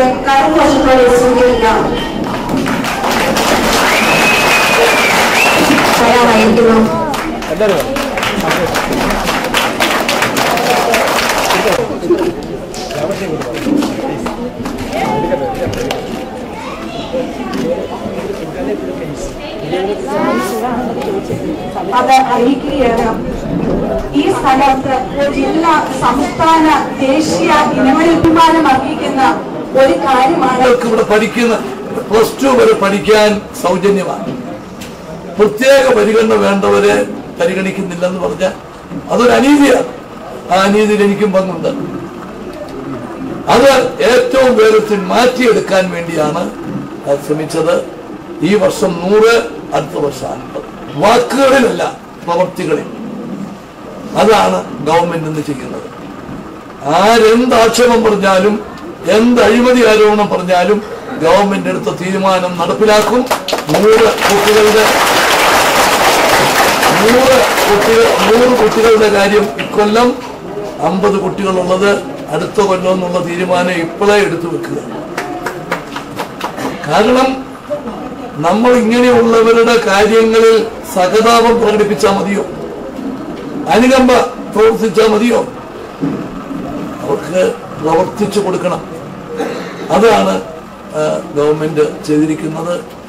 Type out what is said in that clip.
കുട്ടിയെ കരഘോഷത്തോടെ സ്വീകരിക്കാം തയ്യാറായിരിക്കുന്നു അത് അറിയിക്കുകയാണ് ഈ സ്ഥലത്ത് ഒരു ജില്ല സംസ്ഥാന ദേശീയ ഇനങ്ങളിൽ അഭിമാനം അർഹിക്കുന്ന ഒരു കാര്യമാണ് കുട്ടികൾക്ക് ഇവിടെ പഠിക്കുന്ന പ്ലസ് ടു വരെ പഠിക്കാൻ സൗജന്യമാണ് പ്രത്യേക പരിഗണന വേണ്ടവരെ പരിഗണിക്കുന്നില്ലെന്ന് പറഞ്ഞാൽ അതൊരു അനീതിയാണ് ആ അനീതിയിൽ എനിക്കും പങ്കുണ്ട് അത് ഏറ്റവും വേഗത്തിൽ മാറ്റിയെടുക്കാൻ വേണ്ടിയാണ് അത് ശ്രമിച്ചത് ഈ വർഷം നൂറ് അടുത്ത വർഷം അൻപത് വാക്കുകളിലല്ല പ്രവർത്തികളിൽ അതാണ് ഗവൺമെന്റ് ഇന്ന് ചെയ്യുന്നത് ആരെന്ത് ആക്ഷേപം പറഞ്ഞാലും എന്ത് അഴിമതി ആരോപണം പറഞ്ഞാലും ഗവൺമെന്റ് എടുത്ത തീരുമാനം നടപ്പിലാക്കും നൂറ് കുട്ടികളുടെ നൂറ് കുട്ടികൾ നൂറ് കുട്ടികളുടെ കാര്യം ഇക്കൊല്ലം അമ്പത് കുട്ടികളുള്ളത് അടുത്ത കൊല്ലം എന്നുള്ള തീരുമാനം ഇപ്പോഴേ എടുത്തു വെക്കുക കാരണം നമ്മൾ ഇങ്ങനെയുള്ളവരുടെ കാര്യങ്ങളിൽ സഹതാപം പ്രകടിപ്പിച്ചാൽ മതിയോ അനുകമ്പ പ്രവർത്തിച്ചാൽ മതിയോ അവർക്ക് പ്രവർത്തിച്ചു കൊടുക്കണം അതാണ് ആ, ഗവൺമെന്റ് ചെയ്തിരിക്കുന്നത്